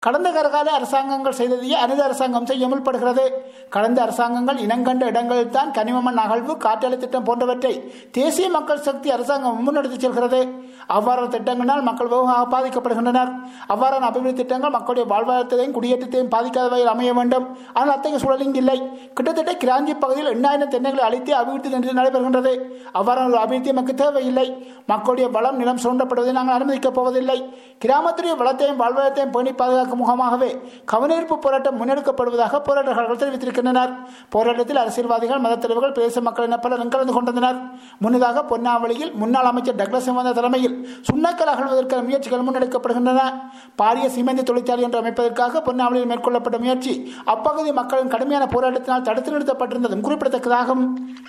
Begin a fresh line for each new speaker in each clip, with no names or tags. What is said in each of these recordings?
கடந்த கரகால அரசாங்கங்கள் செய்ததையே அனைத்து அரசாங்கம் செய்ய முற்படுகிறது கடந்த அரசாங்கங்கள் இனங்கண்ட இடங்களில் தான் கனிமமண் அகழ்வு காற்றலை திட்டம் போன்றவற்றை தேசிய மக்கள் சக்தி அரசாங்கம் முன்னெடுத்துச் செல்கிறது அவ்வாறான திட்டங்களால் மக்கள் வெகுவாக பாதிக்கப்படுகின்றனர் அவ்வாறான அபிவிருத்தி திட்டங்கள் மக்களுடைய வாழ்வாதாரத்தையும் குடியேற்றத்தையும் பாதிக்காத வகையில் அமைய வேண்டும் ஆனால் அத்தகைய சூழல் இங்கு இல்லை கிட்டத்தட்ட கிராஞ்சி பகுதியில் எண்ணாயிரம் தென்னைகளை அழித்து அபிவிருத்தி நின்று நடைபெறுகின்றது அவ்வாறான ஒரு அபிவிருத்தி நமக்கு தேவையில்லை மக்களுடைய வளம் நிலம் சுரண்டப்படுவதை நாங்கள் அனுமதிக்கப் போவதில்லை கிராமத்துடைய வளத்தையும் வாழ்வாதாரத்தையும் பேணி பாதுகாக்கும் முகமாகவே கவனீர்ப்பு போராட்டம் முன்னெடுக்கப்படுவதாக போராட்டக்காரர்கள் தெரிவித்திருக்கின்றனர் போராட்டத்தில் அரசியல்வாதிகள் மதத் தலைவர்கள் பிரதேச மக்கள் என பலரும் கலந்து கொண்டனர் முன்னதாக பொன்னாவளியில் முன்னாள் அமைச்சர் டக்ளஸ் சிவந்த தலைமையில் சுண்ணக்கல் அகழ்வதற்கான முயற்சிகள் முன்னெடுக்கப்படுகின்றன பாரிய சிமெண்ட் தொழிற்சாலை என்று அமைப்பதற்காக பொன்னாவளியில் மேற்கொள்ளப்பட்ட முயற்சி அப்பகுதி மக்களின் கடுமையான போராட்டத்தினால் தடுத்து நிறுத்தப்பட்டிருந்ததும் குறிப்பிடத்தக்கதாகும்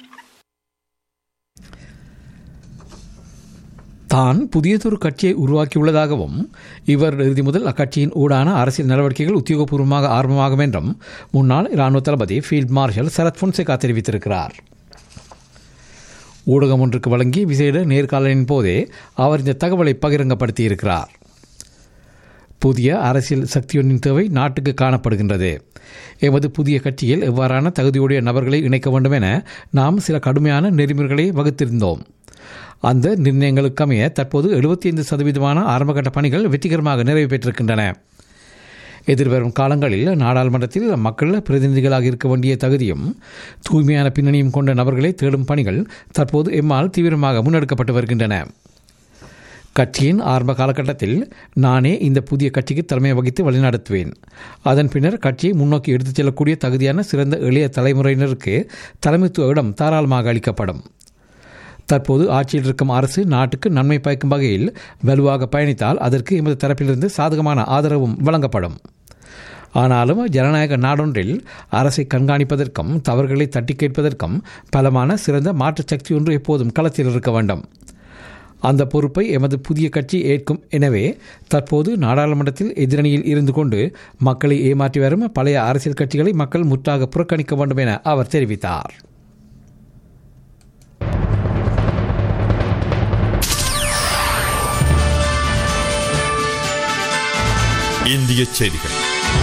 தான் புதியதொரு கட்சியை உருவாக்கியுள்ளதாகவும் இவர் இறுதி முதல் அக்கட்சியின் ஊடான அரசியல் நடவடிக்கைகள் உத்தியோகபூர்வமாக ஆரம்பமாகும் என்றும் முன்னாள் இராணுவ தளபதி ஃபீல்ட் மார்ஷல் சரத் பொன்சேகா தெரிவித்திருக்கிறார் ஊடகம் ஒன்றுக்கு வழங்கிய விசேட நேர்காணலின் போதே அவர் இந்த தகவலை பகிரங்கப்படுத்தியிருக்கிறார் புதிய அரசியல் சக்தியொன்றின் தேவை நாட்டுக்கு காணப்படுகின்றது எமது புதிய கட்சியில் எவ்வாறான தகுதியுடைய நபர்களை இணைக்க வேண்டும் என நாம் சில கடுமையான நெறிமுறைகளை வகுத்திருந்தோம் அந்த நிர்ணயங்களுக்கு அமைய தற்போது எழுபத்தி ஐந்து சதவீதமான ஆரம்பகட்ட பணிகள் வெற்றிகரமாக நிறைவு பெற்றிருக்கின்றன எதிர்வரும் காலங்களில் நாடாளுமன்றத்தில் மக்கள் பிரதிநிதிகளாக இருக்க வேண்டிய தகுதியும் தூய்மையான பின்னணியும் கொண்ட நபர்களை தேடும் பணிகள் தற்போது எம்மால் தீவிரமாக முன்னெடுக்கப்பட்டு வருகின்றன கட்சியின் ஆரம்ப காலகட்டத்தில் நானே இந்த புதிய கட்சிக்கு தலைமை வகித்து வழிநடத்துவேன் அதன் பின்னர் கட்சியை முன்னோக்கி எடுத்துச் செல்லக்கூடிய தகுதியான சிறந்த எளிய தலைமுறையினருக்கு தலைமைத்துவ இடம் தாராளமாக அளிக்கப்படும் தற்போது ஆட்சியில் இருக்கும் அரசு நாட்டுக்கு நன்மை பயக்கும் வகையில் வலுவாக பயணித்தால் அதற்கு எமது தரப்பிலிருந்து சாதகமான ஆதரவும் வழங்கப்படும் ஆனாலும் ஜனநாயக நாடொன்றில் அரசை கண்காணிப்பதற்கும் தவறுகளை தட்டி கேட்பதற்கும் பலமான சிறந்த மாற்றுச் சக்தி ஒன்று எப்போதும் களத்தில் இருக்க வேண்டும் அந்த பொறுப்பை எமது புதிய கட்சி ஏற்கும் எனவே தற்போது நாடாளுமன்றத்தில் எதிரணியில் இருந்து கொண்டு மக்களை ஏமாற்றி வரும் பழைய அரசியல் கட்சிகளை மக்கள் முற்றாக புறக்கணிக்க வேண்டும் என அவர் தெரிவித்தார்
இந்திய செய்திகள்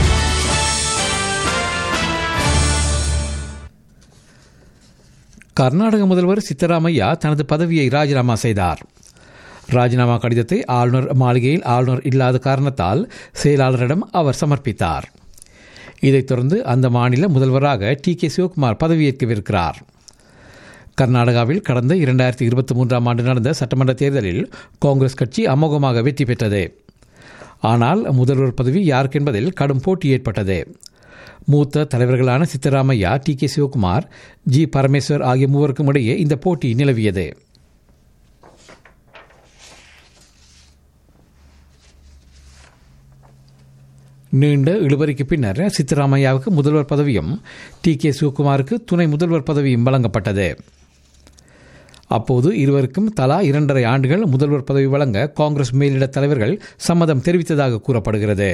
கர்நாடக முதல்வர் சித்தராமையா தனது பதவியை ராஜினாமா செய்தார் ராஜினாமா கடிதத்தை ஆளுநர் மாளிகையில் ஆளுநர் இல்லாத காரணத்தால் செயலாளரிடம் அவர் சமர்ப்பித்தார் இதைத் தொடர்ந்து அந்த மாநில முதல்வராக டி கே சிவகுமார் பதவியேற்கவிருக்கிறார் கர்நாடகாவில் கடந்த இரண்டாயிரத்தி இருபத்தி மூன்றாம் ஆண்டு நடந்த சட்டமன்ற தேர்தலில் காங்கிரஸ் கட்சி அமோகமாக வெற்றி பெற்றது ஆனால் முதல்வர் பதவி யாருக்கு என்பதில் கடும் போட்டி ஏற்பட்டது மூத்த தலைவர்களான Siddaramaiah D K Shivakumar G Parameshwar ஆகிய மூவருக்கும் இடையே இந்த போட்டி நிலவியது நீண்ட இழுபறிக்கு பின்னர் சித்தராமையாவுக்கு முதல்வர் பதவியும் டி கே சிவகுமாருக்கு துணை முதல்வர் பதவியும் வழங்கப்பட்டது அப்போது இருவருக்கும் தலா இரண்டரை ஆண்டுகள் முதல்வர் பதவி வழங்க காங்கிரஸ் மேலிட தலைவர்கள் சம்மதம் தெரிவித்ததாக கூறப்படுகிறது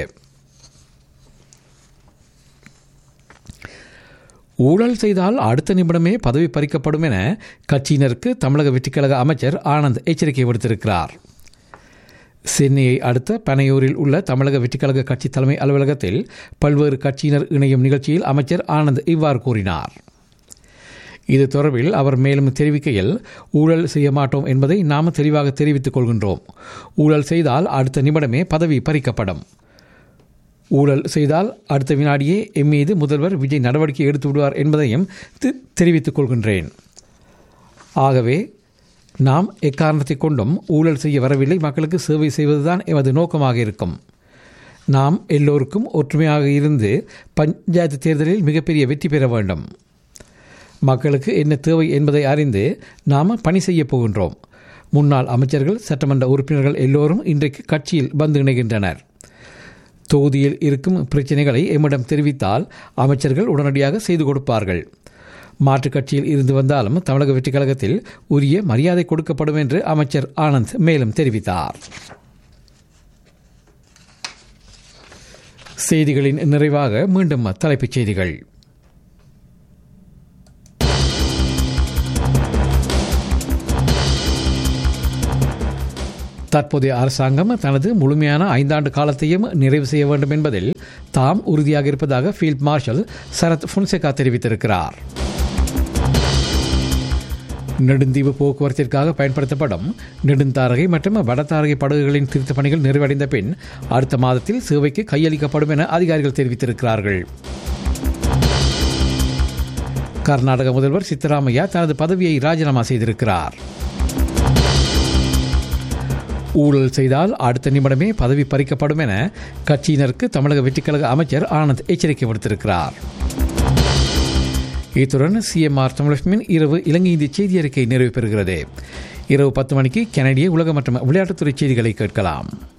ஊழல் செய்தால் அடுத்த நிமிடமே பதவி பறிக்கப்படும் என கட்சியினருக்கு தமிழக வெற்றிக்கழக அமைச்சர் ஆனந்த் எச்சரிக்கை விடுத்திருக்கிறார் சென்னையை அடுத்த பனையூரில் உள்ள தமிழக வெற்றிக்கழக கட்சி தலைமை அலுவலகத்தில் பல்வேறு கட்சியினர் இணையும் நிகழ்ச்சியில் அமைச்சர் ஆனந்த் இவ்வாறு கூறினார் இது தொடர்பில் அவர் மேலும் தெரிவிக்கையில் ஊழல் செய்ய மாட்டோம் என்பதை நாம் தெளிவாக தெரிவித்துக் கொள்கின்றோம் ஊழல் செய்தால் அடுத்த நிமிடமே பதவி பறிக்கப்படும் ஊழல் செய்தால் அடுத்த வினாடியே எம் மீது முதல்வர் விஜய் நடவடிக்கை எடுத்து விடுவார் என்பதையும் தெரிவித்துக் கொள்கின்றேன் ஆகவே நாம் எக்காரணத்தை கொண்டும் ஊழல் செய்ய வரவில்லை மக்களுக்கு சேவை செய்வதுதான் எமது நோக்கமாக இருக்கும் நாம் எல்லோருக்கும் ஒற்றுமையாக இருந்து பஞ்சாயத்து தேர்தலில் மிகப்பெரிய வெற்றி பெற வேண்டும் மக்களுக்கு என்ன தேவை என்பதை அறிந்து நாம் பணி செய்ய போகின்றோம் முன்னாள் அமைச்சர்கள் சட்டமன்ற உறுப்பினர்கள் எல்லோரும் இன்றைக்கு கட்சியில் வந்து இணைகின்றனர் தொகுதியில் இருக்கும் பிரச்சனைகளை எம்மிடம் தெரிவித்தால் அமைச்சர்கள் உடனடியாக செய்து கொடுப்பார்கள் மாற்றுக் கட்சியில் இருந்து வந்தாலும் தமிழக வெற்றிக் கழகத்தில் உரிய மரியாதை கொடுக்கப்படும் என்று அமைச்சர் ஆனந்த் மேலும் தெரிவித்தார் செய்திகளின் நிறைவாக மீண்டும் தலைப்புச் செய்திகள் தற்போதைய அரசாங்கம் தனது முழுமையான ஐந்தாண்டு காலத்தையும் நிறைவு செய்ய வேண்டும் என்பதில் தாம் உறுதியாக இருப்பதாக ஃபீல்ட் மார்ஷல் சரத் புன்செகா தெரிவித்திருக்கிறார் நெடுந்தீவு போக்குவரத்திற்காக பயன்படுத்தப்படும் நெடுந்தாரகை மற்றும் வடதாரகை படகுகளின் திருத்தப் பணிகள் நிறைவடைந்த பின் அடுத்த மாதத்தில் சேவைக்கு கையளிக்கப்படும் என அதிகாரிகள் தெரிவித்திருக்கிறார்கள் கர்நாடக முதல்வர் சித்தராமையா தனது பதவியை ராஜினாமா செய்திருக்கிறார் ஊழல் செய்தால் அடுத்த நிமிடமே பதவி பறிக்கப்படும் என கட்சியினருக்கு தமிழக வெற்றிக்கழக அமைச்சர் ஆனந்த் எச்சரிக்கை விடுத்திருக்கிறார் இத்துடன் சிஎம்ஆர் தமிழகமின் இரவு இலங்கை இந்திய செய்தி அறிக்கை நிறைவு பெறுகிறது இரவு பத்து மணிக்கு கனடிய உலக மற்றும் விளையாட்டுத்துறை செய்திகளை கேட்கலாம்